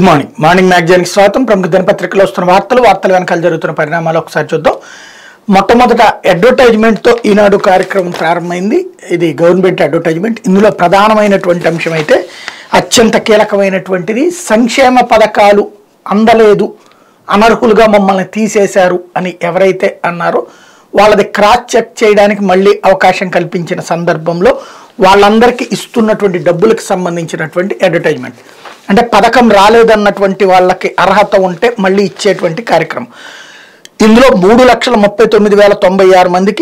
morning morning మ్యాగజైన్కి స్వాగతం ప్రముఖ దినపత్రికలో వస్తున్న వార్తలు వార్తల వెనకాల జరుగుతున్న పరిణామాలు ఒకసారి చూద్దాం మొట్టమొదట అడ్వర్టైజ్మెంట్తో ఈనాడు కార్యక్రమం ప్రారంభమైంది ఇది గవర్నమెంట్ అడ్వర్టైజ్మెంట్ ఇందులో ప్రధానమైనటువంటి అంశం అయితే అత్యంత కీలకమైనటువంటిది సంక్షేమ పథకాలు అందలేదు అనర్హులుగా మమ్మల్ని తీసేశారు అని ఎవరైతే అన్నారో వాళ్ళది క్రాస్ చెక్ చేయడానికి మళ్ళీ అవకాశం కల్పించిన సందర్భంలో వాళ్ళందరికీ ఇస్తున్నటువంటి డబ్బులకు సంబంధించినటువంటి అడ్వర్టైజ్మెంట్ అంటే పథకం రాలేదన్నటువంటి వాళ్ళకి అర్హత ఉంటే మళ్ళీ ఇచ్చేటువంటి కార్యక్రమం ఇందులో మూడు లక్షల ముప్పై తొమ్మిది వేల తొంభై ఆరు మందికి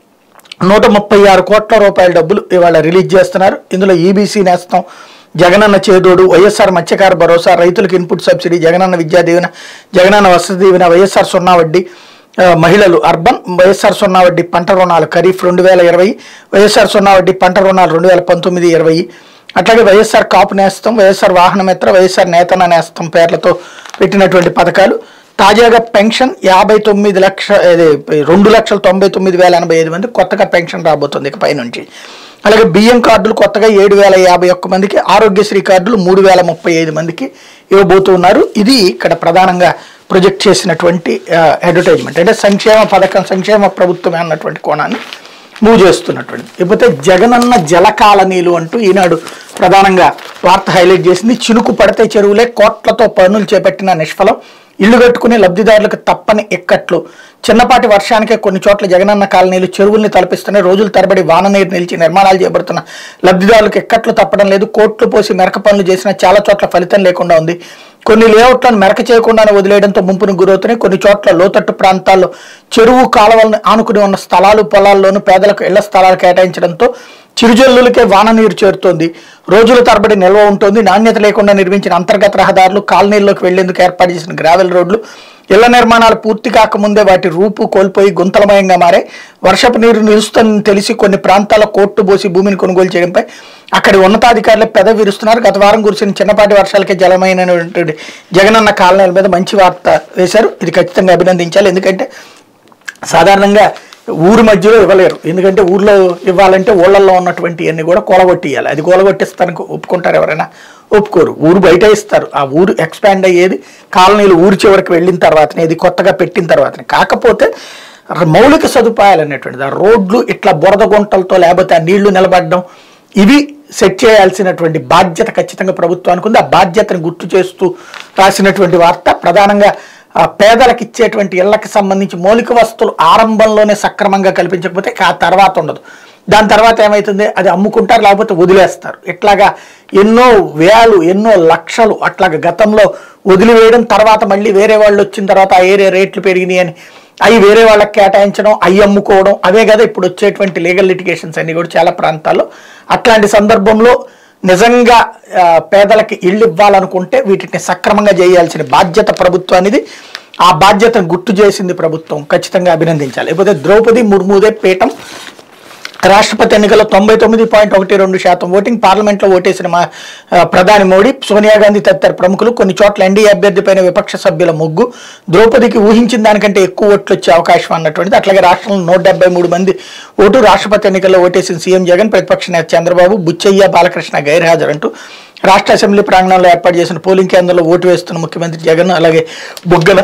నూట ముప్పై ఆరు కోట్ల రూపాయల డబ్బులు ఇవాళ రిలీజ్ చేస్తున్నారు ఇందులో ఈబీసీ నేస్తం జగనన్న చేదోడు వైఎస్ఆర్ మత్స్యకార భరోసా రైతులకు ఇన్పుట్ సబ్సిడీ జగనన్న విద్యా దీవెన జగనన్న వసతి దీవెన వైఎస్ఆర్ సున్నా వడ్డీ ఆ, మహిళలు అర్బన్ వైఎస్ఆర్ సున్నా వడ్డీ పంట రుణాలు ఖరీఫ్ రెండు వేల ఇరవై వైఎస్ఆర్ సున్నా వడ్డీ పంట రుణాలు రెండు వేల పంతొమ్మిది ఇరవై అట్లాగే వైఎస్ఆర్ కాపు నేస్తం వైఎస్ఆర్ వాహన మిత్ర వైఎస్ఆర్ నేతన నేస్తం పేర్లతో పెట్టినటువంటి పథకాలు తాజాగా పెన్షన్ యాభై తొమ్మిది లక్ష ఇది రెండు లక్షల తొంభై తొమ్మిది వేల ఎనభై ఐదు మంది కొత్తగా పెన్షన్ రాబోతుంది ఇక పైనుంచి అలాగే బియ్యం కార్డులు కొత్తగా ఏడు వేల యాభై ఒక్క మందికి ఆరోగ్యశ్రీ కార్డులు మూడు వేల ముప్పై ఐదు మందికి ఇవ్వబోతున్నారు ఇది ఇక్కడ ప్రధానంగా ప్రొజెక్ట్ చేసినటువంటి అడ్వర్టైజ్మెంట్ అంటే సంక్షేమ పథకం సంక్షేమ ప్రభుత్వమే అన్నటువంటి కోణాన్ని మూవ్ చేస్తున్నటువంటి ఇకపోతే జగనన్న జల కాలనీలు అంటూ ఈనాడు ప్రధానంగా వార్త హైలైట్ చేసింది చినుకు పడితే చెరువులే కోట్లతో పనులు చేపట్టిన నిష్ఫలం ఇల్లు కట్టుకునే లబ్ధిదారులకు తప్పని ఇక్కట్లు చిన్నపాటి వర్షానికే కొన్ని చోట్ల జగనన్న కాలనీలు చెరువుల్ని తలపిస్తున్నాయి రోజుల తరబడి వాన నీరు నిలిచి నిర్మాణాలు చేపడుతున్న లబ్ధిదారులకు ఇక్కట్లు తప్పడం లేదు కోట్లు పోసి మెరక పనులు చేసిన చాలా చోట్ల ఫలితం లేకుండా ఉంది కొన్ని లేఅవుట్లను మెరక చేయకుండానే వదిలేయడంతో ముంపును గురవుతున్నాయి కొన్ని చోట్ల లోతట్టు ప్రాంతాల్లో చెరువు కాలువలను ఆనుకుని ఉన్న స్థలాలు పొలాల్లోనూ పేదలకు ఇళ్ల స్థలాలు కేటాయించడంతో చిరుజల్లులకే వాన నీరు చేరుతోంది రోజుల తరబడి నిల్వ ఉంటుంది నాణ్యత లేకుండా నిర్మించిన అంతర్గత రహదారులు కాలనీల్లోకి వెళ్లేందుకు ఏర్పాటు చేసిన గ్రావెల్ రోడ్లు ఇళ్ల నిర్మాణాలు పూర్తి కాకముందే వాటి రూపు కోల్పోయి గుంతలమయంగా మారే వర్షపు నీరు నిలుస్తుందని తెలిసి కొన్ని ప్రాంతాల్లో కోర్టు పోసి భూమిని కొనుగోలు చేయడంపై అక్కడి ఉన్నతాధికారులే పెద విరుస్తున్నారు గత వారం కురిసిన చిన్నపాటి వర్షాలకే జలమైనటువంటి జగనన్న కాలనీల మీద మంచి వార్త వేశారు ఇది ఖచ్చితంగా అభినందించాలి ఎందుకంటే సాధారణంగా ఊరి మధ్యలో ఇవ్వలేరు ఎందుకంటే ఊర్లో ఇవ్వాలంటే ఊళ్ళల్లో ఉన్నటువంటి అన్ని కూడా కూలగొట్టియాలి అది కూలగొట్టిస్తానికి ఒప్పుకుంటారు ఎవరైనా ఒప్పుకోరు ఊరు బయట ఇస్తారు ఆ ఊరు ఎక్స్పాండ్ అయ్యేది కాలనీలు ఊరి చివరికి వెళ్ళిన తర్వాతనే ఇది కొత్తగా పెట్టిన తర్వాతనే కాకపోతే ర- మౌలిక సదుపాయాలు అనేటువంటిది ఆ రోడ్లు ఇట్లా బురద గుంటలతో లేకపోతే ఆ నీళ్లు నిలబడడం ఇవి సెట్ చేయాల్సినటువంటి బాధ్యత ఖచ్చితంగా ప్రభుత్వానికి ఉంది ఆ బాధ్యతను గుర్తు చేస్తూ రాసినటువంటి వార్త ప్రధానంగా ఆ పేదలకు ఇచ్చేటువంటి ఇళ్లకు సంబంధించి మౌలిక వస్తువులు ఆరంభంలోనే సక్రమంగా కల్పించకపోతే ఇక ఆ తర్వాత ఉండదు దాని తర్వాత ఏమవుతుంది అది అమ్ముకుంటారు లేకపోతే వదిలేస్తారు ఇట్లాగా ఎన్నో వేలు ఎన్నో లక్షలు అట్లాగా గతంలో వదిలివేయడం తర్వాత మళ్ళీ వేరే వాళ్ళు వచ్చిన తర్వాత ఆ ఏరియా రేట్లు పెరిగినాయి అని అవి వేరే వాళ్ళకి కేటాయించడం అవి అమ్ముకోవడం అవే కదా ఇప్పుడు వచ్చేటువంటి లీగల్ లిటిగేషన్స్ అన్ని కూడా చాలా ప్రాంతాల్లో అట్లాంటి సందర్భంలో నిజంగా ఆ, పేదలకి ఇళ్ళు ఇవ్వాలనుకుంటే వీటిని సక్రమంగా చేయాల్సిన బాధ్యత ప్రభుత్వానిది ఆ బాధ్యతను గుర్తు చేసింది ప్రభుత్వం ఖచ్చితంగా అభినందించాలి లేకపోతే ద్రౌపది ముర్ముదే పీఠం రాష్ట్రపతి ఎన్నికల్లో తొంభై తొమ్మిది పాయింట్ ఒకటి రెండు శాతం ఓటింగ్ పార్లమెంట్లో ఓటేసిన మా ఆ, ప్రధాని మోడీ సోనియా గాంధీ తదితర ప్రముఖులు కొన్ని చోట్ల ఎన్డీఏ అభ్యర్థిపైన విపక్ష సభ్యుల మొగ్గు ద్రౌపదికి ఊహించిన దానికంటే ఎక్కువ ఓట్లు వచ్చే అవకాశం అన్నటువంటిది అట్లాగే రాష్ట్రంలో నూట డెబ్బై మూడు మంది ఓటు రాష్ట్రపతి ఎన్నికల్లో ఓటేసిన సీఎం జగన్ ప్రతిపక్ష నేత చంద్రబాబు బుచ్చయ్య బాలకృష్ణ గైర్హాజరంటూ రాష్ట్ర అసెంబ్లీ ప్రాంగణంలో ఏర్పాటు చేసిన పోలింగ్ కేంద్రంలో ఓటు వేస్తున్న ముఖ్యమంత్రి జగన్ అలాగే బుగ్గన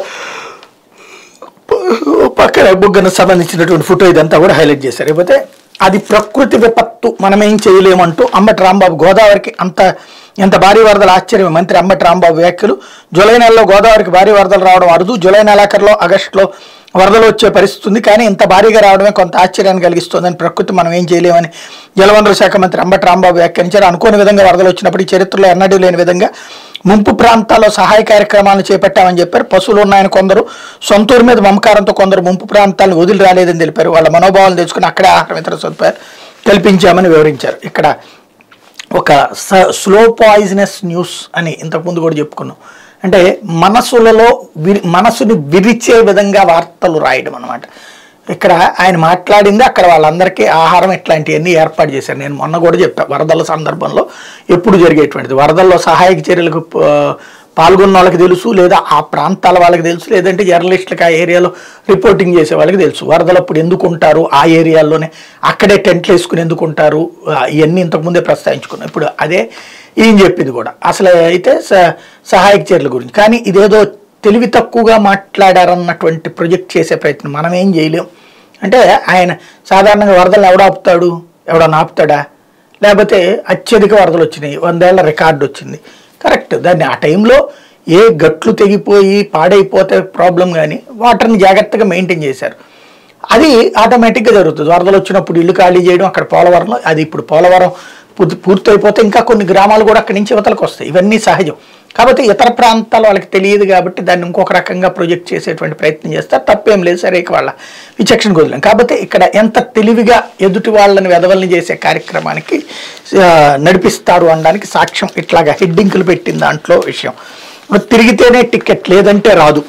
పక్కన బుగ్గను సంబంధించినటువంటి ఫోటో ఇదంతా కూడా హైలైట్ చేశారు లేకపోతే అది ప్రకృతి విపత్తు మనం ఏం చేయలేమంటూ అంబటి రాంబాబు గోదావరికి అంత ఎంత భారీ వరదలు ఆశ్చర్యం మంత్రి అంబటి రాంబాబు వ్యాఖ్యలు జూలై నెలలో గోదావరికి భారీ వరదలు రావడం అరుదు జూలై నెలాఖరులో ఆగస్టులో వరదలు వచ్చే పరిస్థితి ఉంది కానీ ఇంత భారీగా రావడమే కొంత ఆశ్చర్యాన్ని కలిగిస్తుందని ప్రకృతి మనం ఏం చేయలేమని జలవనరుల శాఖ మంత్రి అంబటి రాంబాబు వ్యాఖ్యానించారు అనుకోని విధంగా వరదలు వచ్చినప్పుడు ఈ చరిత్రలో ఎన్నడూ లేని విధంగా ముంపు ప్రాంతాల్లో సహాయ కార్యక్రమాలను చేపట్టామని చెప్పారు పశువులు ఉన్నాయని కొందరు సొంత ఊరి మీద మమకారంతో కొందరు ముంపు ప్రాంతాలను వదిలి రాలేదని తెలిపారు వాళ్ళ మనోభావాలు తెలుసుకుని అక్కడే ఆహారం ఇతర సదుపాయాలు కల్పించామని వివరించారు ఇక్కడ ఒక స్లో పాయిజనస్ న్యూస్ అని ఇంతకుముందు కూడా చెప్పుకున్నాం అంటే మనసులలో విరి మనసుని విరిచే విధంగా వార్తలు రాయడం అనమాట ఇక్కడ ఆయన మాట్లాడింది అక్కడ వాళ్ళందరికీ ఆహారం ఇట్లాంటివన్నీ ఏర్పాటు చేశారు నేను మొన్న కూడా చెప్పా వరదల సందర్భంలో ఎప్పుడు జరిగేటువంటిది వరదల్లో సహాయక చర్యలకు ఆ, పాల్గొన్న వాళ్ళకి తెలుసు లేదా ఆ ప్రాంతాల వాళ్ళకి తెలుసు లేదంటే జర్నలిస్టులకు ఆ ఏరియాలో రిపోర్టింగ్ చేసే వాళ్ళకి తెలుసు వరదలప్పుడు ఎందుకు ఉంటారు ఆ ఏరియాల్లోనే అక్కడే టెంట్లు వేసుకుని ఎందుకు ఉంటారు ఆ, ఇవన్నీ ఇంతకుముందే ప్రస్తావించుకున్నాం ఇప్పుడు అదే ఈయన చెప్పింది కూడా అసలు అయితే స- సహాయక చర్యల గురించి కానీ ఇదేదో తెలివి తక్కువగా మాట్లాడారన్నటువంటి ప్రొజెక్ట్ చేసే ప్రయత్నం మనం ఏం చేయలేం అంటే ఆయన సాధారణంగా వరదలు ఎవడాపుతాడు ఎవడన్నా ఆపుతాడా లేకపోతే అత్యధిక వరదలు వచ్చినాయి వందేళ్ల రికార్డు వచ్చింది కరెక్ట్ దాన్ని ఆ టైంలో ఏ గట్లు తెగిపోయి పాడైపోతే ప్రాబ్లం కానీ వాటర్ని జాగ్రత్తగా మెయింటైన్ చేశారు అది ఆటోమేటిక్గా జరుగుతుంది వరదలు వచ్చినప్పుడు ఇల్లు ఖాళీ చేయడం అక్కడ పోలవరంలో అది ఇప్పుడు పోలవరం పూర్తి పూర్తయిపోతే ఇంకా కొన్ని గ్రామాలు కూడా అక్కడి నుంచి యువతలకు వస్తాయి ఇవన్నీ సహజం కాబట్టి ఇతర ప్రాంతాలు వాళ్ళకి తెలియదు కాబట్టి దాన్ని ఇంకొక రకంగా ప్రొజెక్ట్ చేసేటువంటి ప్రయత్నం చేస్తారు తప్పేం లేదు సరే ఇక వాళ్ళ విచక్షణ కుదలేం కాబట్టి ఇక్కడ ఎంత తెలివిగా ఎదుటి వాళ్ళని వెదవల్ని చేసే కార్యక్రమానికి ఆ, నడిపిస్తారు అనడానికి సాక్ష్యం ఇట్లాగా హెడ్డింకులు పెట్టిన దాంట్లో విషయం ఇప్పుడు తిరిగితేనే టికెట్ లేదంటే రాదు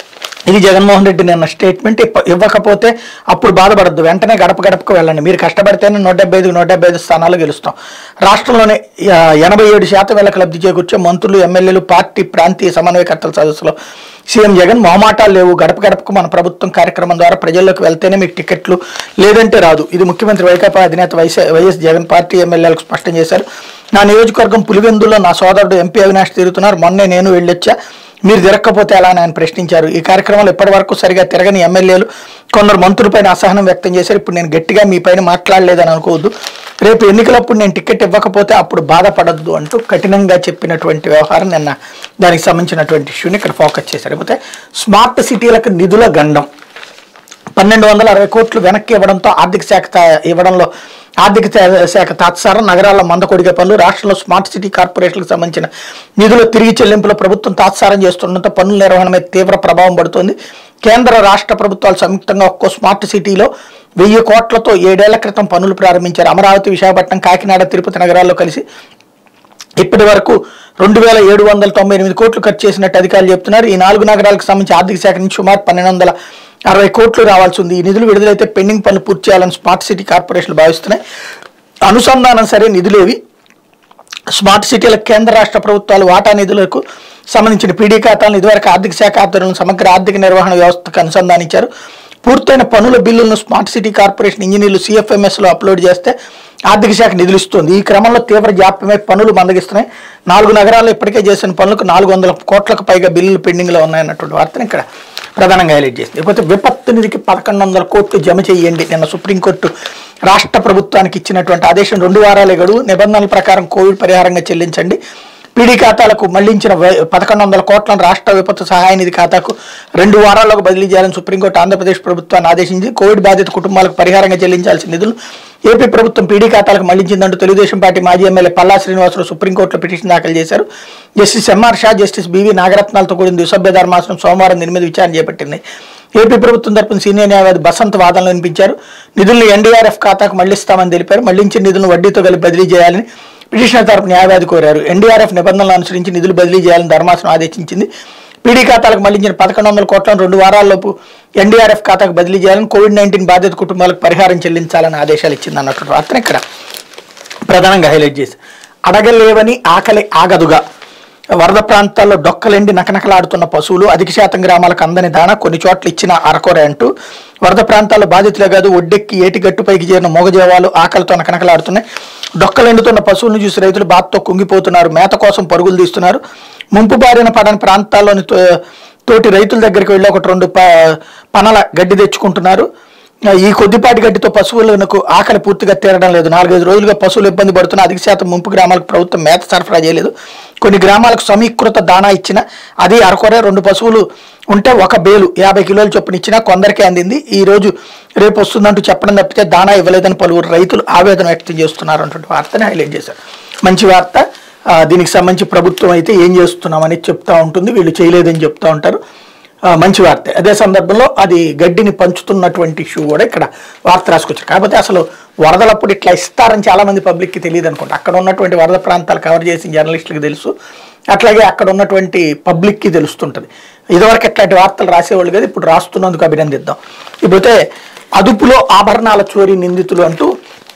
ఇది జగన్మోహన్ రెడ్డి నిన్న స్టేట్మెంట్ ఇప్ప- ఇవ్వకపోతే అప్పుడు బాధపడద్దు వెంటనే గడప గడపకు వెళ్ళండి మీరు కష్టపడితేనే నూట డెబ్బై ఐదు నూట డెబ్బై ఐదు స్థానాలు గెలుస్తాం రాష్ట్రంలోనే ఆ, ఎనభై ఏడు శాతం వేలకు లబ్ధి చేకూర్చే మంత్రులు ఎమ్మెల్యేలు పార్టీ ప్రాంతీయ సమన్వయకర్తల సదస్సులో సీఎం జగన్ మొహమాటాలు లేవు గడప గడపకు మన ప్రభుత్వం కార్యక్రమం ద్వారా ప్రజల్లోకి వెళ్తేనే మీకు టికెట్లు లేదంటే రాదు ఇది ముఖ్యమంత్రి వైకాపా అధినేత వైఎస్ వైఎస్ జగన్ పార్టీ ఎమ్మెల్యేలకు స్పష్టం చేశారు నా నియోజకవర్గం పులివెందులో నా సోదరుడు ఎంపీ అవినాష్ తిరుగుతున్నారు మొన్నే నేను వెళ్ళొచ్చా మీరు తిరగకపోతే ఎలా అని ఆయన ప్రశ్నించారు ఈ కార్యక్రమంలో ఇప్పటి వరకు సరిగా తిరగని ఎమ్మెల్యేలు కొందరు మంత్రులపైన అసహనం వ్యక్తం చేశారు ఇప్పుడు నేను గట్టిగా మీ పైన మాట్లాడలేదని అనుకోవద్దు రేపు ఎన్నికలప్పుడు నేను టికెట్ ఇవ్వకపోతే అప్పుడు బాధపడద్దు అంటూ కఠినంగా చెప్పినటువంటి వ్యవహారం నిన్న దానికి సంబంధించినటువంటి ఇష్యూని ఇక్కడ ఫోకస్ చేశారు లేకపోతే స్మార్ట్ సిటీలకు నిధుల గండం పన్నెండు వందల అరవై కోట్లు వెనక్కి ఇవ్వడంతో ఆర్థిక శాఖ తా- ఇవ్వడంలో ఆర్థిక శా- శాఖ తాత్సారం నగరాల్లో మందకొడిగే పనులు రాష్ట్రంలో స్మార్ట్ సిటీ కార్పొరేషన్లకు సంబంధించిన నిధుల తిరిగి చెల్లింపులో ప్రభుత్వం తాత్సారం చేస్తుండటంతో పనుల నిర్వహణ మీద తీవ్ర ప్రభావం పడుతోంది కేంద్ర రాష్ట్ర ప్రభుత్వాలు సంయుక్తంగా ఒక్కో స్మార్ట్ సిటీలో వెయ్యి కోట్లతో ఏడేళ్ల క్రితం పనులు ప్రారంభించారు అమరావతి విశాఖపట్నం కాకినాడ తిరుపతి నగరాల్లో కలిసి ఇప్పటి వరకు రెండు వేల ఏడు వందల తొంభై ఎనిమిది కోట్లు ఖర్చు చేసినట్టు అధికారులు చెప్తున్నారు ఈ నాలుగు నగరాలకు సంబంధించి ఆర్థిక శాఖ నుంచి సుమారు పన్నెండు వందల అరవై కోట్లు రావాల్సి ఉంది ఈ నిధులు విడుదలైతే పెండింగ్ పనులు పూర్తి చేయాలని స్మార్ట్ సిటీ కార్పొరేషన్లు భావిస్తున్నాయి అనుసంధానం సరే నిధులేవి స్మార్ట్ సిటీల కేంద్ర రాష్ట్ర ప్రభుత్వాలు వాటా నిధులకు సంబంధించిన పీడీ ఖాతాలను ఇదివరకు ఆర్థిక శాఖ ఆధ్వర్యంలో సమగ్ర ఆర్థిక నిర్వహణ వ్యవస్థకు అనుసంధానించారు పూర్తయిన పనుల బిల్లులను స్మార్ట్ సిటీ కార్పొరేషన్ ఇంజనీర్లు సిఎఫ్ఎంఎస్లో అప్లోడ్ చేస్తే ఆర్థిక శాఖ నిధులు ఇస్తుంది ఈ క్రమంలో తీవ్ర జాప్యమై పనులు మందగిస్తున్నాయి నాలుగు నగరాల్లో ఇప్పటికే చేసిన పనులకు నాలుగు వందల కోట్లకు పైగా బిల్లులు పెండింగ్లో ఉన్నాయన్నటువంటి వార్తను ఇక్కడ ప్రధానంగా హైలైట్ చేసింది ఇకపోతే విపత్తు నిధికి పదకొండు వందల కోట్లు జమ చేయండి నిన్న సుప్రీంకోర్టు రాష్ట్ర ప్రభుత్వానికి ఇచ్చినటువంటి ఆదేశం రెండు వారాలే గడువు నిబంధనల ప్రకారం కోవిడ్ పరిహారంగా చెల్లించండి పీడీ ఖాతాలకు మళ్లించిన వే- పదకొండు వందల కోట్లను రాష్ట్ర విపత్తు సహాయ నిధి ఖాతాకు రెండు వారాల్లోకి బదిలీ చేయాలని సుప్రీంకోర్టు ఆంధ్రప్రదేశ్ ప్రభుత్వాన్ని ఆదేశించి కోవిడ్ బాధిత కుటుంబాలకు పరిహారంగా చెల్లించాల్సిన నిధులు ఏపీ ప్రభుత్వం పీడీ ఖాతాలకు మళ్లించిందంటూ తెలుగుదేశం పార్టీ మాజీ ఎమ్మెల్యే పల్లా శ్రీనివాసరావు సుప్రీంకోర్టులో పిటిషన్ దాఖలు చేశారు justice MR Shah justice BV నాగరత్నాలతో కూడిన ద్విసభ్య ధర్మాసనం సోమవారం దీని మీద విచారణ చేపట్టింది ఏపీ ప్రభుత్వం తరపున సీనియర్ న్యాయవాది బసంత్ వాదనలు వినిపించారు నిధులను ఎన్డీఆర్ఎఫ్ ఖాతాకు మళ్లిస్తామని తెలిపారు మళ్లించిన నిధులను వడ్డీతో కలిపి బదిలీ చేయాలని పిటిషనర్ తరపు న్యాయవాది కోరారు ఎన్డీఆర్ఎఫ్ నిబంధనలు అనుసరించి నిధులు బదిలీ చేయాలని ధర్మాసనం ఆదేశించింది పీడీ ఖాతాలకు మళ్లించిన పదకొండు వందల కోట్లను రెండు వారాల్లోపు ఎన్డీఆర్ఎఫ్ ఖాతాకు బదిలీ చేయాలని కోవిడ్ నైన్టీన్ బాధిత కుటుంబాలకు పరిహారం చెల్లించాలని ఆదేశాలు ఇచ్చింది అన్నట్టు వార్తను ఇక్కడ ప్రధానంగా హైలైట్ చేసి అడగలేవని ఆకలి ఆగదుగా వరద ప్రాంతాల్లో డొక్కలెండి నకనకలాడుతున్న పశువులు అధిక శాతం గ్రామాలకు అందని దాణ కొన్ని చోట్ల ఇచ్చిన అరకొర అంటూ వరద ప్రాంతాల్లో బాధితులే కాదు ఒడ్డెక్కి ఏటి గట్టుపైకి చేరిన మూగజీవాలు ఆకలితో నకనకలాడుతున్నాయి డొక్కలెండుతున్న పశువులను చూసి రైతులు బాధతో కుంగిపోతున్నారు మేత కోసం పరుగులు తీస్తున్నారు ముంపు బారిన పడని ప్రాంతాల్లోని తో- తోటి రైతుల దగ్గరికి వెళ్ళి ఒకటి రెండు ప పనల గడ్డి తెచ్చుకుంటున్నారు ఈ కొద్దిపాటి గడ్డితో పశువులకు ఆకలి పూర్తిగా తీరడం లేదు నాలుగైదు రోజులుగా పశువులు ఇబ్బంది పడుతున్న అధిక శాతం ముంపు గ్రామాలకు ప్రభుత్వం మేత సరఫరా చేయలేదు కొన్ని గ్రామాలకు సమీకృత దాణా ఇచ్చిన అది అరకొరే రెండు పశువులు ఉంటే ఒక బేలు యాభై కిలోల చొప్పున ఇచ్చినా కొందరికే అందింది ఈ రోజు రేపు వస్తుందంటూ చెప్పడం తప్పితే దాణా ఇవ్వలేదని పలువురు రైతులు ఆవేదన వ్యక్తం చేస్తున్నారు అన్నటువంటి వార్తని హైలైట్ చేశారు మంచి వార్త ఆ, దీనికి సంబంధించి ప్రభుత్వం అయితే ఏం చేస్తున్నామని చెప్తా ఉంటుంది వీళ్ళు చేయలేదని చెప్తా ఉంటారు ఆ, మంచి వార్త అదే సందర్భంలో అది గడ్డిని పంచుతున్నటువంటి ఇష్యూ కూడా ఇక్కడ వార్త రాసుకొచ్చారు కాకపోతే అసలు వరదలప్పుడు ఇట్లా ఇస్తారని చాలా మంది పబ్లిక్కి తెలియదు అనుకుంటా అక్కడ ఉన్నటువంటి వరద ప్రాంతాలు కవర్ చేసిన జర్నలిస్టులకు తెలుసు అట్లాగే అక్కడ ఉన్నటువంటి పబ్లిక్కి తెలుస్తుంటుంది ఇదివరకు ఇట్లాంటి వార్తలు రాసేవాళ్ళు కదా ఇప్పుడు రాస్తున్నందుకు అభినందిద్దాం ఇకపోతే అదుపులో ఆభరణాల చోరీ నిందితులు అంటూ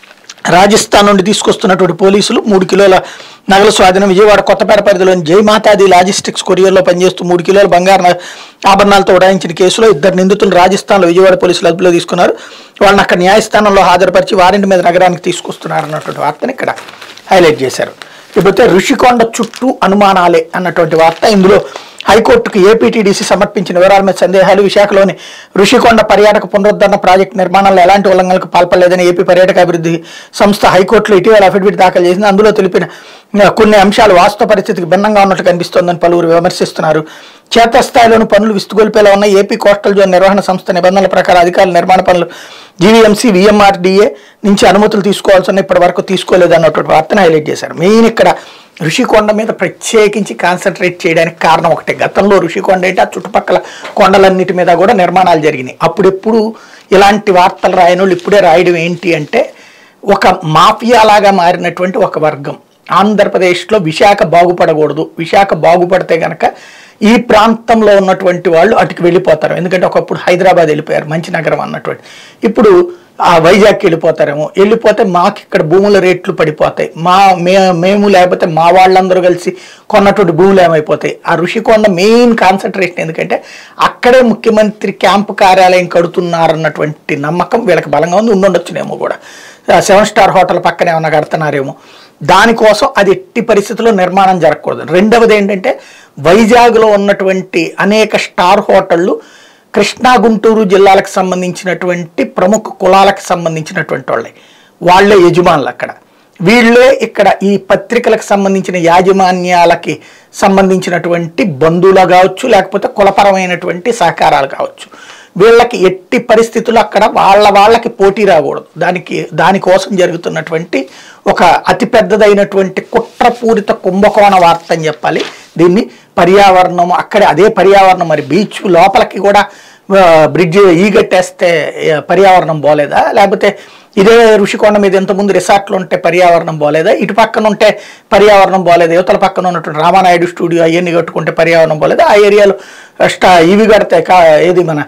రాజస్థాన్ నుండి తీసుకొస్తున్నటువంటి పోలీసులు మూడు కిలోల నగల స్వాధీనం విజయవాడ కొత్తపేట పరిధిలోని జయమాతాది లాజిస్టిక్స్ కొరియర్లో పనిచేస్తూ మూడు కిలోల బంగారు న- ఆభరణాలతో ఉడాయించిన కేసులో ఇద్దరు నిందితులు రాజస్థాన్లో విజయవాడ పోలీసులు అదుపులో తీసుకున్నారు వాళ్ళని అక్కడ న్యాయస్థానంలో హాజరుపరిచి వారెంట్ మీద నగరానికి తీసుకొస్తున్నారు అన్నటువంటి వార్తని ఇక్కడ హైలైట్ చేశారు ఇకపోతే ఋషికొండ చుట్టూ అనుమానాలే అన్నటువంటి వార్త ఇందులో హైకోర్టుకు ఏపీటీడీసీ సమర్పించిన వివరాల మీద సందేహాలు విశాఖలోని ఋషికొండ పర్యాటక పునరుద్ధరణ ప్రాజెక్టు నిర్మాణంలో ఎలాంటి ఉల్లంఘనలకు పాల్పడలేదని ఏపీ పర్యాటక అభివృద్ధి సంస్థ హైకోర్టులో ఇటీవల అఫిడవిట్ దాఖలు చేసింది అందులో తెలిపిన ఆ, కొన్ని అంశాలు వాస్తవ పరిస్థితికి భిన్నంగా ఉన్నట్లు కనిపిస్తోందని పలువురు విమర్శిస్తున్నారు క్షేత్రస్థాయిలోని పనులు విస్తుగొల్పేలా ఉన్న ఏపీ కోస్టల్ జోన్ నిర్వహణ సంస్థ నిబంధనల ప్రకారం అధికారులు నిర్మాణ పనులు జీవీఎంసీ విఎంఆర్డీఏ నుంచి అనుమతులు తీసుకోవాల్సిన ఇప్పటి వరకు తీసుకోలేదు అన్నటువంటి వార్తను హైలైట్ చేశారు మెయిన్ ఇక్కడ ఋషికొండ మీద ప్రత్యేకించి కాన్సన్ట్రేట్ చేయడానికి కారణం ఒకటే గతంలో ఋషికొండ అయితే ఆ చుట్టుపక్కల కొండలన్నిటి మీద కూడా నిర్మాణాలు జరిగినాయి అప్పుడెప్పుడు ఇలాంటి వార్తలు రాయని వాళ్ళు ఇప్పుడే రాయడం ఏంటి అంటే ఒక మాఫియాలాగా మారినటువంటి ఒక వర్గం ఆంధ్రప్రదేశ్లో విశాఖ బాగుపడకూడదు విశాఖ బాగుపడితే గనక ఈ ప్రాంతంలో ఉన్నటువంటి వాళ్ళు అటుకు వెళ్ళిపోతారు ఎందుకంటే ఒకప్పుడు హైదరాబాద్ వెళ్ళిపోయారు మంచి నగరం అన్నటువంటి ఇప్పుడు ఆ వైజాగ్కి వెళ్ళిపోతారేమో వెళ్ళిపోతే మాకు ఇక్కడ భూముల రేట్లు పడిపోతాయి మా మే మేము లేకపోతే మా వాళ్ళందరూ కలిసి కొన్నటువంటి భూములు ఏమైపోతాయి ఆ ఋషికొండ మెయిన్ కాన్సన్ట్రేషన్ ఎందుకంటే అక్కడే ముఖ్యమంత్రి క్యాంపు కార్యాలయం కడుతున్నారన్నటువంటి నమ్మకం వీళ్ళకి బలంగా ఉంది ఉండుండొచ్చునేమో కూడా ఆ సెవెన్ స్టార్ హోటల్ పక్కనే ఏమన్నా కడుతున్నారేమో దానికోసం అది ఎట్టి పరిస్థితుల్లో నిర్మాణం జరగకూడదు రెండవది ఏంటంటే వైజాగ్లో ఉన్నటువంటి అనేక స్టార్ హోటళ్ళు కృష్ణా గుంటూరు జిల్లాలకు సంబంధించినటువంటి ప్రముఖ కులాలకు సంబంధించినటువంటి వాళ్ళే వాళ్ళే యజమానులు అక్కడ వీళ్ళే ఇక్కడ ఈ పత్రికలకు సంబంధించిన యాజమాన్యాలకి సంబంధించినటువంటి బంధువులు కావచ్చు లేకపోతే కులపరమైనటువంటి సహకారాలు కావచ్చు వీళ్ళకి ఎట్టి పరిస్థితుల్లో అక్కడ వాళ్ళ వాళ్ళకి పోటీ రాకూడదు దానికి దానికోసం జరుగుతున్నటువంటి ఒక అతిపెద్దదైనటువంటి కుట్రపూరిత కుంభకోణ వార్త అని చెప్పాలి దీన్ని పర్యావరణం అక్కడే అదే పర్యావరణం మరి బీచ్ లోపలికి కూడా ఆ, బ్రిడ్జ్ ఈగట్టేస్తే ఆ, పర్యావరణం బాలేదా లేకపోతే ఇదే ఋషికొండ మీద ఇంతకుముందు రిసార్ట్లు ఉంటే పర్యావరణం బాలేదా ఇటు పక్కన ఉంటే పర్యావరణం బాలేదు యువతల పక్కన ఉన్నటువంటి రామానాయుడు స్టూడియో అవన్నీ కట్టుకుంటే పర్యావరణం బాలేదా ఆ ఏరియాలో స్టా ఇవి కడితే కా ఏది మన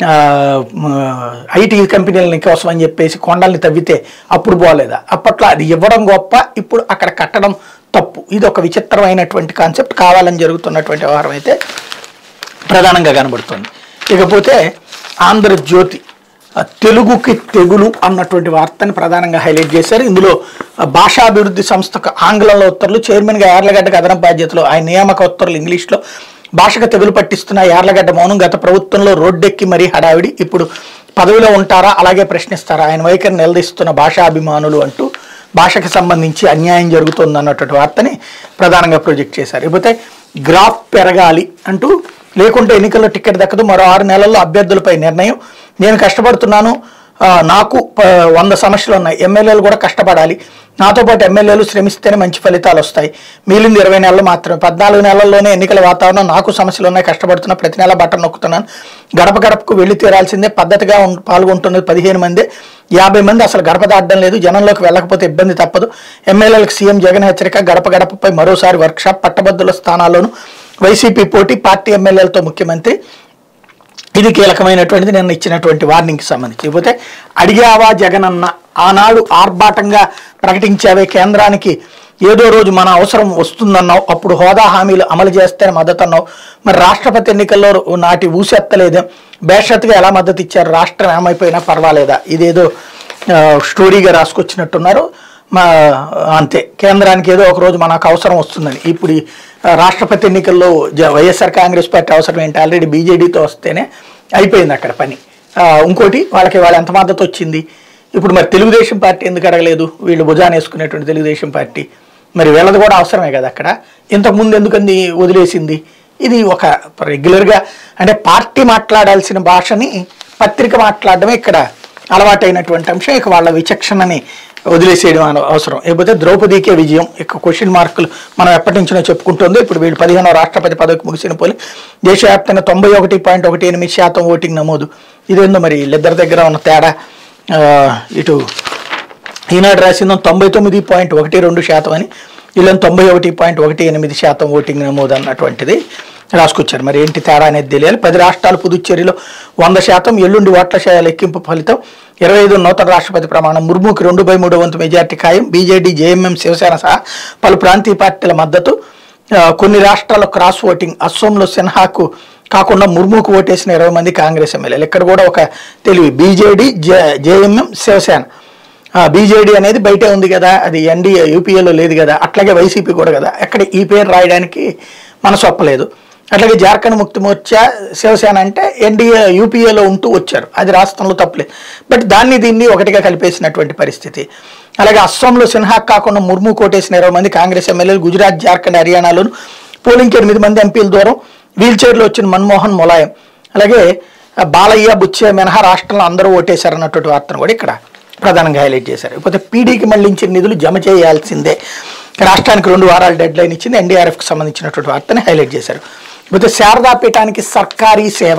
ఐటీ కంపెనీలని కోసం అని చెప్పేసి కొండల్ని తవ్వితే అప్పుడు పోలేదా అప్పట్లో అది ఇవ్వడం గొప్ప ఇప్పుడు అక్కడ కట్టడం తప్పు ఇది ఒక విచిత్రమైనటువంటి కాన్సెప్ట్ కావాలని జరుగుతున్నటువంటి వ్యవహారం అయితే ప్రధానంగా కనబడుతుంది ఇకపోతే ఆంధ్రజ్యోతి ఆ, తెలుగుకి తెగులు అన్నటువంటి వార్తని ప్రధానంగా హైలైట్ చేశారు ఇందులో ఆ, భాషాభివృద్ధి సంస్థకు ఆంగ్లంలో ఉత్తర్వులు చైర్మన్గా యార్లగడ్డకు అదనపు బాధ్యతలు ఆయన నియామక ఉత్తర్వులు ఇంగ్లీష్లో భాషకు తెగులు పట్టిస్తున్న యార్లగడ్డ మౌనం గత ప్రభుత్వంలో రోడ్డెక్కి మరీ హడావిడి ఇప్పుడు పదవిలో ఉంటారా అలాగే ప్రశ్నిస్తారా ఆయన వైఖరి నిలదీస్తున్న భాషాభిమానులు అంటూ భాషకి సంబంధించి అన్యాయం జరుగుతుంది అన్నటువంటి వార్తని ప్రధానంగా ప్రొజెక్ట్ చేశారు ఇకపోతే గ్రాఫ్ పెరగాలి అంటూ లేకుంటే ఎన్నికల్లో టికెట్ దక్కదు మరో ఆరు నెలల్లో అభ్యర్థులపై నిర్ణయం నేను కష్టపడుతున్నాను ఆ, నాకు ప- వంద సమస్యలు ఉన్నాయి ఎమ్మెల్యేలు కూడా కష్టపడాలి నాతో పాటు ఎమ్మెల్యేలు శ్రమిస్తేనే మంచి ఫలితాలు వస్తాయి మిగిలింది ఇరవై నెలలు మాత్రమే పద్నాలుగు నెలల్లోనే ఎన్నికల వాతావరణం నాకు సమస్యలు ఉన్నాయి కష్టపడుతున్నా ప్రతి నెల బట్టలు నొక్కుతున్నాను గడప గడపకు వెళ్ళి తీరాల్సిందే పద్ధతిగా ఉం- పాల్గొంటున్నది పదిహేను మంది యాభై మంది అసలు గడప దాటడం లేదు జనంలోకి వెళ్ళకపోతే ఇబ్బంది తప్పదు ఎమ్మెల్యేలకు సీఎం జగన్ హెచ్చరిక గడప గడపపై మరోసారి వర్క్షాప్ పట్టభద్రుల స్థానాల్లోనూ వైసీపీ పోటీ పార్టీ ఎమ్మెల్యేలతో ముఖ్యమంత్రి ఇది కీలకమైనటువంటిది నిన్న ఇచ్చినటువంటి వార్నింగ్కి సంబంధించి ఇకపోతే అడిగావా జగనన్న ఆనాడు ఆర్భాటంగా ప్రకటించావే కేంద్రానికి ఏదో రోజు మన అవసరం వస్తుందన్నావు అప్పుడు హోదా హామీలు అమలు చేస్తేనే మద్దతు అన్నావు మరి రాష్ట్రపతి ఎన్నికల్లో నాటి ఊసెత్తలేదే బేషత్తుగా ఎలా మద్దతు ఇచ్చారు రాష్ట్రం ఏమైపోయినా పర్వాలేదా ఇదేదో ఆ, స్టోరీగా రాసుకొచ్చినట్టున్నారు మా అంతే కేంద్రానికి ఏదో ఒక రోజు మనకు అవసరం వస్తుందని ఇప్పుడు ఈ రాష్ట్రపతి ఎన్నికల్లో జ- వైఎస్ఆర్ కాంగ్రెస్ పార్టీ అవసరం ఏంటి ఆల్రెడీ బీజేడీతో వస్తేనే అయిపోయింది అక్కడ పని ఆ, ఇంకోటి వాళ్ళకి వాళ్ళ ఎంత మద్దతు వచ్చింది ఇప్పుడు మరి తెలుగుదేశం పార్టీ ఎందుకు అడగలేదు వీళ్ళు భుజాన్ని వేసుకునేటువంటి తెలుగుదేశం పార్టీ మరి వీళ్ళది కూడా అవసరమే కదా అక్కడ ఇంతకుముందు ఎందుకంది వదిలేసింది ఇది ఒక రెగ్యులర్గా అంటే పార్టీ మాట్లాడాల్సిన భాషని పత్రిక మాట్లాడడమే ఇక్కడ అలవాటైనటువంటి అంశం ఇక వాళ్ళ విచక్షణని వదిలేసేయడం అన- అవసరం లేకపోతే ద్రౌపదికే విజయం ఇక క్వశ్చన్ మార్కులు మనం ఎప్పటి నుంచో చెప్పుకుంటుందో ఇప్పుడు వీళ్ళు పదిహేనో రాష్ట్రపతి పదవికి ముగిసిన పోలి దేశవ్యాప్తంగా తొంభై ఒకటి పాయింట్ ఒకటి ఎనిమిది శాతం ఓటింగ్ నమోదు ఇదేందో మరి వీళ్ళిద్దరి దగ్గర ఉన్న తేడా ఆ, ఇటు ఈనాడు రాసిందో తొంభై తొమ్మిది పాయింట్ ఒకటి రెండు శాతం అని వీళ్ళని తొంభై ఒకటి పాయింట్ ఒకటి ఎనిమిది శాతం ఓటింగ్ నమోదు అన్నటువంటిది రాసుకొచ్చారు మరి ఏంటి తేడా అనేది తెలియాలి పది రాష్ట్రాలు పుదుచ్చేరిలో వంద శాతం ఎల్లుండి ఓట్ల శాయ లెక్కింపు ఫలితం ఇరవై ఐదు నూతన రాష్ట్రపతి ప్రమాణం ముర్ముకి రెండు బై మూడో వంతు మెజార్టీ ఖాయం బీజేడీ జేఎంఎం శివసేన సహా పలు ప్రాంతీయ పార్టీల మద్దతు ఆ, కొన్ని రాష్ట్రాల్లో క్రాస్ ఓటింగ్ అస్సోంలో సిన్హాకు కాకుండా ముర్ముకు ఓటేసిన ఇరవై మంది కాంగ్రెస్ ఎమ్మెల్యేలు ఇక్కడ కూడా ఒక తెలివి BJD J JMM Shiv Sena BJD అనేది బయటే ఉంది కదా అది ఎన్డీఏ యూపీఏలో లేదు కదా అట్లాగే వైసీపీ కూడా కదా అక్కడ ఈ పేరు రాయడానికి మనసు ఒప్పలేదు అట్లాగే జార్ఖండ్ ముక్తి మోర్చా శివసేన అంటే ఎన్డీఏ యూపీఏలో ఉంటూ వచ్చారు అది రాష్ట్రంలో తప్పలేదు బట్ దాన్ని దీన్ని ఒకటిగా కలిపేసినటువంటి పరిస్థితి అలాగే అస్సాంలో సిన్హా కాకుండా ముర్ము కోటేసిన ఇరవై మంది కాంగ్రెస్ ఎమ్మెల్యేలు గుజరాత్ జార్ఖండ్ హర్యానాలోను పోలింగ్కి ఎనిమిది మంది ఎంపీల దూరం వీల్ చైర్లో వచ్చిన మన్మోహన్ ములాయం అలాగే ఆ, బాలయ్య బుచ్చే మినహా రాష్ట్రంలో అందరూ ఓటేశారన్నటువంటి వార్తను కూడా ఇక్కడ ప్రధానంగా హైలైట్ చేశారు ఇకపోతే పీడీకి మళ్లించిన నిధులు జమ చేయాల్సిందే రాష్ట్రానికి రెండు వారాల డెడ్ లైన్ ఇచ్చింది ఎన్డీఆర్ఎఫ్కి సంబంధించినటువంటి వార్తని హైలైట్ చేశారు ఇకపోతే శారదా పీఠానికి సర్కారీ సేవ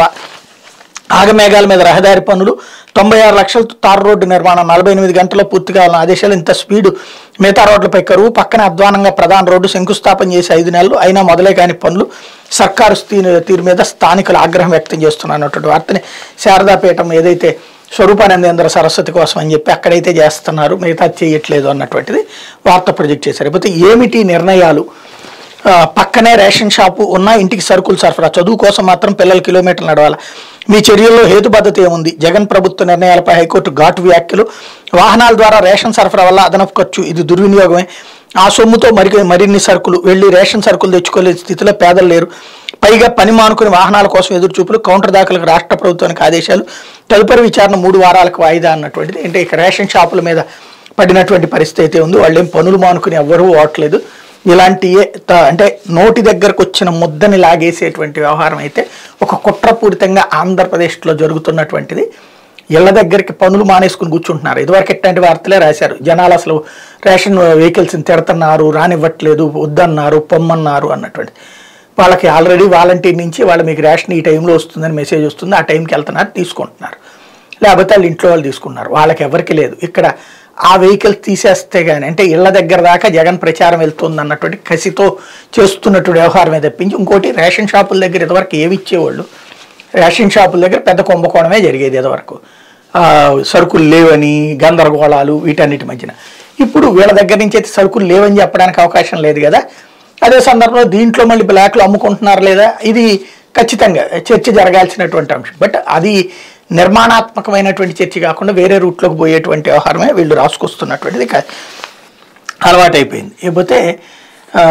ఆగమేఘాల మీద రహదారి పనులు తొంభై ఆరు లక్షలతో తారు రోడ్డు నిర్మాణం నలభై ఎనిమిది గంటల్లో పూర్తి కావాలని ఆదేశాలు ఇంత స్పీడు మిగతా రోడ్లపై కరువు పక్కన అధ్వానంగా ప్రధాన రోడ్డు శంకుస్థాపన చేసి ఐదు నెలలు అయినా మొదలే కాని పనులు సర్కారు తీ- తీరు మీద స్థానికులు ఆగ్రహం వ్యక్తం చేస్తున్నటువంటి వార్తని శారదాపీఠం ఏదైతే స్వరూపానందేంద్ర సరస్వతి కోసం అని చెప్పి అక్కడైతే చేస్తున్నారు మిగతా చేయట్లేదు అన్నటువంటిది వార్త ప్రొజెక్ట్ చేశారు అయితే ఏమిటి నిర్ణయాలు ఆ, పక్కనే రేషన్ షాపు ఉన్న ఇంటికి సరుకులు సరఫరా చదువు కోసం మాత్రం పిల్లలు కిలోమీటర్లు నడవాలి మీ చర్యల్లో హేతుబద్ధత ఏముంది జగన్ ప్రభుత్వ నిర్ణయాలపై హైకోర్టు ఘాటు వ్యాఖ్యలు వాహనాల ద్వారా రేషన్ సరఫరా వల్ల అదనపు ఖర్చు ఇది దుర్వినియోగమే ఆ సొమ్ముతో మరి మరిన్ని సరుకులు వెళ్ళి రేషన్ సరుకులు తెచ్చుకోలేని స్థితిలో పేదలు లేరు పైగా పని మానుకుని వాహనాల కోసం ఎదురు చూపులు కౌంటర్ దాఖలకు రాష్ట్ర ప్రభుత్వానికి ఆదేశాలు తదుపరి విచారణ మూడు వారాలకు వాయిదా అన్నటువంటిది అంటే ఇక రేషన్ షాపుల మీద పడినటువంటి పరిస్థితి అయితే ఉంది వాళ్ళు ఏం పనులు మానుకుని ఎవ్వరూ ఓట్లేదు ఇలాంటి అంటే నోటి దగ్గరకు వచ్చిన ముద్దని లాగేసేటువంటి వ్యవహారం అయితే ఒక కుట్రపూరితంగా ఆంధ్రప్రదేశ్లో జరుగుతున్నటువంటిది ఇళ్ల దగ్గరికి పనులు మానేసుకుని కూర్చుంటున్నారు ఇదివరకు ఇట్లాంటి వార్తలే రాశారు జనాలు అసలు రేషన్ వెహికల్స్ని తిడుతున్నారు రానివ్వట్లేదు వద్దన్నారు పొమ్మన్నారు అన్నటువంటి వాళ్ళకి ఆల్రెడీ వాలంటీర్ నుంచి వాళ్ళు మీకు రేషన్ ఈ టైంలో వస్తుందని మెసేజ్ వస్తుంది ఆ టైంకి వెళ్తున్నారు తీసుకుంటున్నారు లేకపోతే వాళ్ళు ఇంట్లో వాళ్ళు తీసుకున్నారు వాళ్ళకి ఎవరికి లేదు ఇక్కడ ఆ వెహికల్స్ తీసేస్తే కానీ అంటే ఇళ్ల దగ్గర దాకా జగన్ ప్రచారం వెళ్తుంది అన్నటువంటి కసితో చేస్తున్నటువంటి వ్యవహారమే తప్పించి ఇంకోటి రేషన్ షాపుల దగ్గర ఇదివరకు ఏవి ఇచ్చేవాళ్ళు రేషన్ షాపుల దగ్గర పెద్ద కుంభకోణమే జరిగేది ఇదివరకు ఆ, సరుకులు లేవని గందరగోళాలు వీటన్నిటి మధ్యన ఇప్పుడు వీళ్ళ దగ్గర నుంచి అయితే సరుకులు లేవని చెప్పడానికి అవకాశం లేదు కదా అదే సందర్భంలో దీంట్లో మళ్ళీ బ్లాక్లు అమ్ముకుంటున్నారు లేదా ఇది ఖచ్చితంగా చర్చ జరగాల్సినటువంటి అంశం బట్ అది నిర్మాణాత్మకమైనటువంటి చర్చ కాకుండా వేరే రూట్లోకి పోయేటువంటి వ్యవహారమే వీళ్ళు రాసుకొస్తున్నటువంటిది క- అలవాటైపోయింది ఇకపోతే ఆ,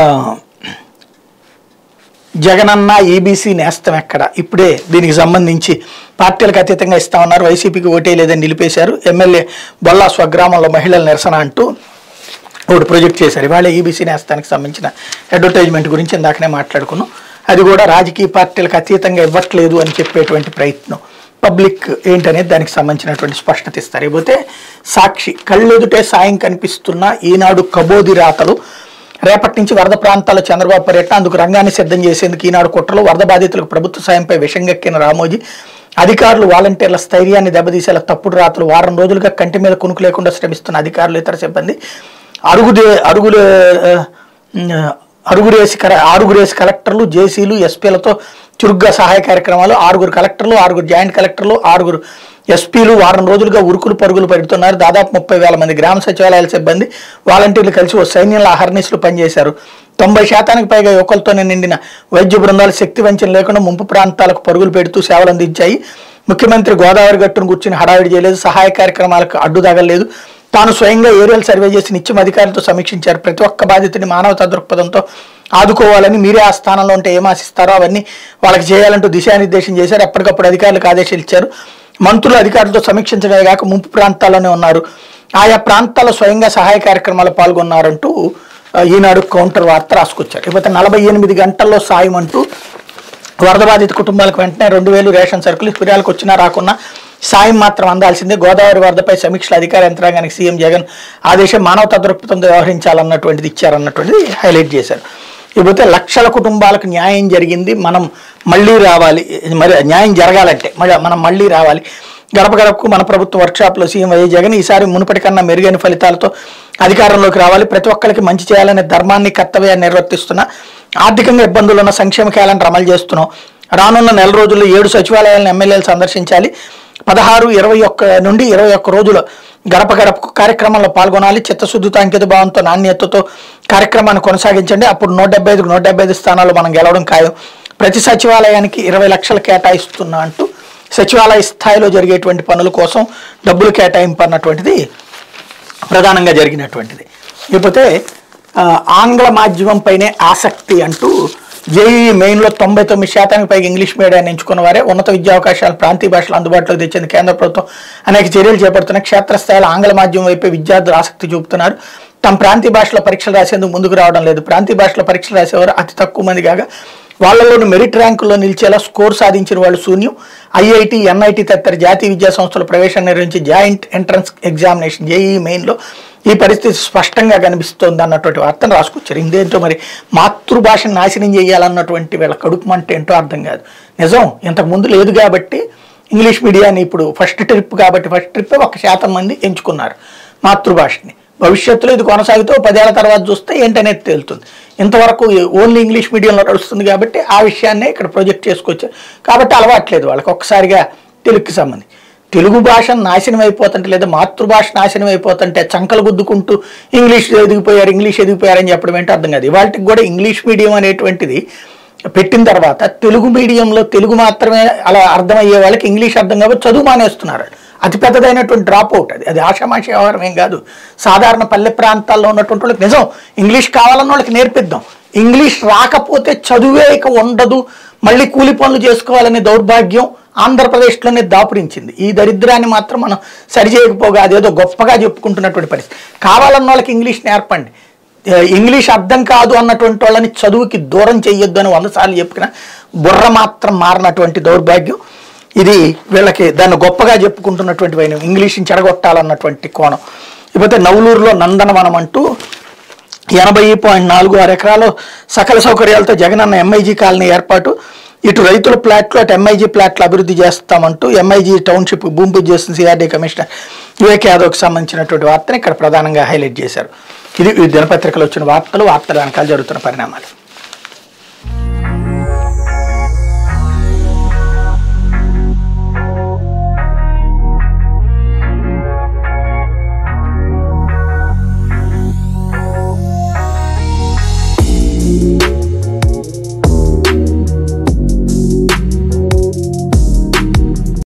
జగనన్న ఈబీసీ నేస్తం ఎక్కడ ఇప్పుడే దీనికి సంబంధించి పార్టీలకు అతీతంగా ఇస్తామన్నారు వైసీపీకి ఓటే లేదని నిలిపేశారు ఎమ్మెల్యే బొల్లా స్వగ్రామంలో మహిళల నిరసన అంటూ ఒకటి ప్రొజెక్ట్ చేశారు ఇవాళ ఈబీసీ నేస్తానికి సంబంధించిన అడ్వర్టైజ్మెంట్ గురించి ఇందాకనే మాట్లాడుకున్నాం అది కూడా రాజకీయ పార్టీలకు అతీతంగా ఇవ్వట్లేదు అని చెప్పేటువంటి ప్రయత్నం పబ్లిక్ ఏంటనేది దానికి సంబంధించినటువంటి స్పష్టత ఇస్తారు ఇకపోతే సాక్షి కళ్ళెదుటే సాయం కనిపిస్తున్న ఈనాడు కబోది రాతలు రేపటి నుంచి వరద ప్రాంతాల్లో చంద్రబాబు పర్యటన అందుకు రంగాన్ని సిద్ధం చేసేందుకు ఈనాడు కుట్రలు వరద బాధితులకు ప్రభుత్వ సాయంపై విషంగెక్కిన రామోజీ అధికారులు వాలంటీర్ల స్థైర్యాన్ని దెబ్బతీసేలా తప్పుడు రాతలు వారం రోజులుగా కంటి మీద కునుకు లేకుండా శ్రమిస్తున్న అధికారులు ఇతర సిబ్బంది అరుగుదే అరుగులు ఆ, అరుగురేసి కర ఆరుగురేసి కలెక్టర్లు జేసీలు ఎస్పీలతో చురుగ్గా సహాయ కార్యక్రమాలు ఆరుగురు కలెక్టర్లు ఆరుగురు జాయింట్ కలెక్టర్లు ఆరుగురు ఎస్పీలు వారం రోజులుగా ఉరుకులు పరుగులు పెడుతున్నారు దాదాపు ముప్పై వేల మంది గ్రామ సచివాలయాల సిబ్బంది వాలంటీర్లు కలిసి ఓ సైన్యంలో అహర్నిశలు పనిచేశారు తొంభై శాతానికి పైగా యువకులతోనే నిండిన వైద్య బృందాలు శక్తి వంచన లేకుండా ముంపు ప్రాంతాలకు పరుగులు పెడుతూ సేవలు అందించాయి ముఖ్యమంత్రి గోదావరి గట్టును కూర్చుని హడావిడి చేయలేదు సహాయ కార్యక్రమాలకు అడ్డు తగలేదు తాను స్వయంగా ఏరియల్ సర్వే చేసి నిత్యం అధికారులతో సమీక్షించారు ప్రతి ఒక్క బాధితుని మానవతా దృక్పథంతో ఆదుకోవాలని మీరే ఆ స్థానంలో ఉంటే ఏం ఆశిస్తారో అవన్నీ వాళ్ళకి చేయాలంటూ దిశానిర్దేశం చేశారు ఎప్పటికప్పుడు అధికారులకు ఆదేశాలు ఇచ్చారు మంత్రులు అధికారులతో సమీక్షించడమే కాక ముంపు ప్రాంతాల్లోనే ఉన్నారు ఆయా ప్రాంతాల్లో స్వయంగా సహాయ కార్యక్రమాల్లో పాల్గొన్నారంటూ ఆ, ఈనాడు కౌంటర్ వార్త రాసుకొచ్చారు ఇకపోతే నలభై ఎనిమిది గంటల్లో సాయం అంటూ వరద బాధిత కుటుంబాలకు వెంటనే రెండు వేలు రేషన్ సరుకులు ఫిర్యాదులకు వచ్చినా రాకున్నా సాయం మాత్రం అందాల్సిందే గోదావరి వరదపై సమీక్షల అధికార యంత్రాంగానికి సీఎం జగన్ ఆదేశం మానవతా దృక్పథంతో వ్యవహరించాలన్నటువంటిది ఇచ్చారన్నటువంటిది హైలైట్ చేశారు ఇకపోతే లక్షల కుటుంబాలకు న్యాయం జరిగింది మనం మళ్ళీ రావాలి మరి న్యాయం జరగాలంటే మళ్ళీ మనం మళ్ళీ రావాలి గడప గడపకు మన ప్రభుత్వ వర్క్షాప్లో సీఎం వైఎస్ జగన్ ఈసారి మునుపటి కన్నా మెరుగైన ఫలితాలతో అధికారంలోకి రావాలి ప్రతి ఒక్కరికి మంచి చేయాలనే ధర్మాన్ని కర్తవ్యాన్ని నిర్వర్తిస్తున్నా ఆర్థికంగా ఇబ్బందులు ఉన్న సంక్షేమ క్యాలెండర్ అమలు చేస్తున్నాం రానున్న నెల రోజుల్లో ఏడు సచివాలయాలను ఎమ్మెల్యేలు సందర్శించాలి పదహారు ఇరవై ఒక్క నుండి ఇరవై ఒక్క రోజులు గడప గడపకు కార్యక్రమంలో పాల్గొనాలి చిత్తశుద్ధితో అంకిత భావంతో నాణ్యతతో కార్యక్రమాన్ని కొనసాగించండి అప్పుడు నూట డెబ్బై ఐదుకు నూట డెబ్బై ఐదు స్థానాలు మనం గెలవడం ఖాయం ప్రతి సచివాలయానికి ఇరవై లక్షలు కేటాయిస్తున్నా అంటూ సచివాలయ స్థాయిలో జరిగేటువంటి పనుల కోసం డబ్బులు కేటాయింపు అన్నటువంటిది ప్రధానంగా జరిగినటువంటిది ఇకపోతే ఆ, ఆంగ్ల మాధ్యమం పైనే ఆసక్తి అంటూ జేఈ మెయిన్లో తొంభై తొమ్మిది శాతానికి పైగా ఇంగ్లీష్ మీడియాన్ని ఎంచుకున్న వారే ఉన్నత విద్యా అవకాశాలు ప్రాంతీయ భాషలు అందుబాటులోకి తెచ్చేందుకు కేంద్ర ప్రభుత్వం అనేక చర్యలు చేపడుతున్న క్షేత్రస్థాయిలో ఆంగ్ల మాధ్యమం వైపే విద్యార్థులు ఆసక్తి చూపుతున్నారు తమ ప్రాంతీయ భాషలో పరీక్షలు రాసేందుకు ముందుకు రావడం లేదు ప్రాంతీయ భాషలో పరీక్షలు రాసేవారు అతి తక్కువ మంది కాగా వాళ్ళలోని మెరిట్ ర్యాంకుల్లో నిలిచేలా స్కోర్ సాధించిన వాళ్ళు శూన్యం ఐఐటి ఎన్ఐటి తదితర జాతీయ విద్యా సంస్థలు ప్రవేశం నిర్వహించి జాయింట్ ఎంట్రన్స్ ఎగ్జామినేషన్ జేఈ మెయిన్లో ఈ పరిస్థితి స్పష్టంగా కనిపిస్తోంది అన్నటువంటి వార్తను రాసుకొచ్చారు ఇందేంటో మరి మాతృభాషను నాశనం చేయాలన్నటువంటి వీళ్ళ కడుపు మంట ఏంటో అర్థం కాదు నిజం ఇంతకు ముందు లేదు కాబట్టి ఇంగ్లీష్ మీడియాని ఇప్పుడు ఫస్ట్ ట్రిప్ కాబట్టి ఫస్ట్ ట్రిప్ ఒక శాతం మంది ఎంచుకున్నారు మాతృభాషని భవిష్యత్తులో ఇది కొనసాగితే ఓ పదేళ్ల తర్వాత చూస్తే ఏంటనేది తేలుతుంది ఇంతవరకు ఓన్లీ ఇంగ్లీష్ మీడియంలో నడుస్తుంది కాబట్టి ఆ విషయాన్నే ఇక్కడ ప్రొజెక్ట్ చేసుకొచ్చారు కాబట్టి అలవాట్లేదు వాళ్ళకి ఒక్కసారిగా తెలుగుకి సంబంధించి తెలుగు భాష నాశనం అయిపోతుంటే లేదా మాతృభాష నాశనం అయిపోతుంటే చంకలు గుద్దుకుంటూ ఇంగ్లీష్ ఎదిగిపోయారు ఇంగ్లీష్ ఎదిగిపోయారని చెప్పడం ఏంటో అర్థం కాదు ఇవాళకి కూడా ఇంగ్లీష్ మీడియం అనేటువంటిది పెట్టిన తర్వాత తెలుగు మీడియంలో తెలుగు మాత్రమే అలా అర్థమయ్యే వాళ్ళకి ఇంగ్లీష్ అర్థం కాబట్టి చదువు మానేస్తున్నారు అతి పెద్దదైనటువంటి డ్రాప్ అవుట్ అది అది ఆషామాషి వ్యవహారం ఏం కాదు సాధారణ పల్లె ప్రాంతాల్లో ఉన్నటువంటి వాళ్ళకి నిజం ఇంగ్లీష్ కావాలన్న వాళ్ళకి నేర్పిద్దాం ఇంగ్లీష్ రాకపోతే చదువే ఇక ఉండదు మళ్ళీ కూలి పనులు చేసుకోవాలనే దౌర్భాగ్యం ఆంధ్రప్రదేశ్లోనే దాపురించింది ఈ దరిద్రాన్ని మాత్రం మనం సరిచేయకపోగా అదేదో గొప్పగా చెప్పుకుంటున్నటువంటి పరిస్థితి కావాలన్న వాళ్ళకి ఇంగ్లీష్ నేర్పండి ఏ, ఇంగ్లీష్ అర్థం కాదు అన్నటువంటి వాళ్ళని చదువుకి దూరం చేయొద్దు అని వంద సార్లు చెప్పిన బుర్ర మాత్రం మారినటువంటి దౌర్భాగ్యం ఇది వీళ్ళకి దాన్ని గొప్పగా చెప్పుకుంటున్నటువంటి వైనం ఇంగ్లీష్ని చెడగొట్టాలన్నటువంటి కోణం ఇకపోతే నవలూరులో నందనవనం అంటూ ఎనభై పాయింట్ నాలుగు ఆరు ఎకరాలు సకల సౌకర్యాలతో జగనన్న ఎంఐజీ కాలనీ ఏర్పాటు ఇటు రైతుల ప్లాట్లు అటు ఎంఐజీ ప్లాట్లు అభివృద్ధి చేస్తామంటూ ఎంఐజీ టౌన్షిప్ భూమి పూజ చేసిన సిఆర్డీ కమిషనర్ వివేక్ యాదవ్కి సంబంధించినటువంటి వార్తని ఇక్కడ ప్రధానంగా హైలైట్ చేశారు ఇది ఈ దినపత్రికలో వచ్చిన వార్తలు వార్తల వెనకాల జరుగుతున్న పరిణామాలు